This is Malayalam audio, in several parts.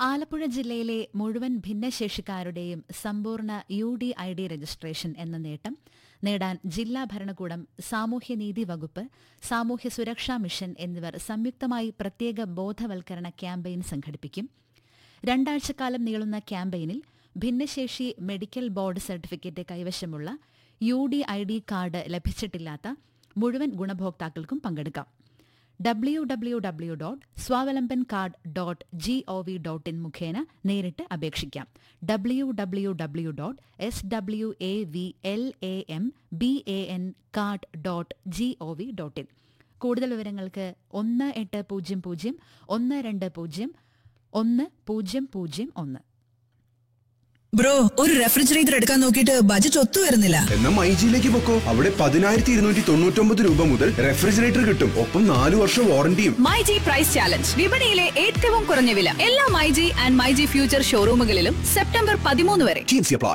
ആലപ്പുഴ ജില്ലയിലെ മുഴുവൻ ഭിന്നശേഷിക്കാരുടെയും സമ്പൂർണ്ണ U D I D registration എന്ന നേട്ടം നേടാൻ ജില്ലാ ഭരണകൂടം സാമൂഹ്യനീതി വകുപ്പ് സാമൂഹ്യ സുരക്ഷാ മിഷൻ എന്നിവർ സംയുക്തമായി പ്രത്യേക ബോധവൽക്കരണ ക്യാമ്പയിൻ സംഘടിപ്പിക്കും രണ്ടാഴ്ചക്കാലം നീളുന്ന ക്യാമ്പയിനിൽ ഭിന്നശേഷി മെഡിക്കൽ ബോർഡ് സർട്ടിഫിക്കറ്റ് കൈവശമുള്ള U D I D card ലഭിച്ചിട്ടില്ലാത്ത മുഴുവൻ ഗുണഭോക്താക്കൾക്കും പങ്കെടുക്കാം W W W dot Swavlamban card dot G O V dot in മുഖേന നേരിട്ട് അപേക്ഷിക്കാം W W W dot S W A V L A M B A N card dot G O V dot in കൂടുതൽ വിവരങ്ങൾക്ക് ഒന്ന് എട്ട് പൂജ്യം പൂജ്യം ഒന്ന് രണ്ട് പൂജ്യം ഒന്ന് പൂജ്യം പൂജ്യം ഒന്ന് ബ്രോ ഒരു റെഫ്രിജറേറ്റർ എടുക്കാൻ നോക്കിയിട്ട് ബജറ്റ് ഒത്തു വരുന്നില്ല എന്നാ മൈജിയിലേക്ക് പൊക്കോ അവിടെ പതിനായിരത്തി ഇരുന്നൂറ്റി തൊണ്ണൂറ്റൊമ്പത് രൂപ മുതൽ റെഫ്രിജറേറ്റർ കിട്ടും ഒപ്പം നാലു വർഷം വാറണ്ടിയും മൈജി പ്രൈസ് ചാലഞ്ച് വിപണിയിലെ ഏറ്റവും കുറഞ്ഞ വില എല്ലാ മൈജി ആൻഡ് മൈജി ഫ്യൂച്ചർ ഷോറൂമുകളിലും സെപ്റ്റംബർ പതിമൂന്ന് വരെ ടീംസി അപ്ലൈ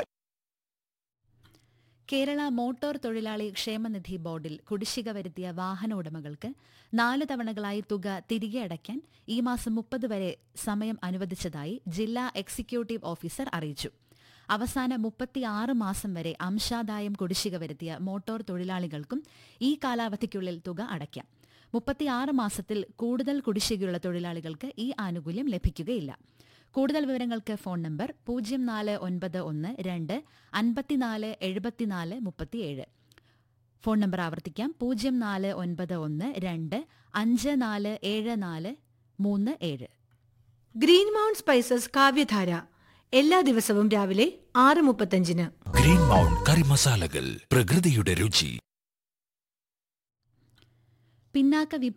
കേരള മോട്ടോർ തൊഴിലാളി ക്ഷേമനിധി ബോർഡിൽ കുടിശ്ശിക വരുത്തിയ വാഹന ഉടമകൾക്ക് നാല് തവണകളായി തുക തിരികെ അടയ്ക്കാൻ ഈ മാസം മുപ്പത് വരെ സമയം അനുവദിച്ചതായി ജില്ലാ എക്സിക്യൂട്ടീവ് ഓഫീസർ അറിയിച്ചു അവസാന മുപ്പത്തിയാറ് മാസം വരെ അംശാദായം കുടിശ്ശിക വരുത്തിയ മോട്ടോർ തൊഴിലാളികൾക്കും ഈ കാലാവധിക്കുള്ളിൽ തുക അടയ്ക്കാം മുപ്പത്തിയാറ് മാസത്തിൽ കൂടുതൽ കുടിശ്ശികയുള്ള തൊഴിലാളികൾക്ക് ഈ ആനുകൂല്യം ലഭിക്കുകയില്ല കൂടുതൽ വിവരങ്ങൾക്ക് ഫോൺ നമ്പർ പൂജ്യം നാല് ഒൻപത് ഒന്ന് രണ്ട് അൻപത്തിനാല് എഴുപത്തിനാല് മുപ്പത്തിയേഴ് ഫോൺ നമ്പർ ആവർത്തിക്കാം പൂജ്യം നാല് ഒൻപത് ഒന്ന് രണ്ട് അഞ്ച് നാല് ഏഴ് നാല് മൂന്ന് ഏഴ് ഗ്രീൻ മൗണ്ട് സ്പൈസസ് കാവ്യധാര എല്ലാ ദിവസവും രാവിലെ ആറ് മുപ്പത്തഞ്ചിന് ഗ്രീൻ മൗണ്ട് കറി മസാലകൾ പ്രകൃതിയുടെ രുചി പിന്നാക്ക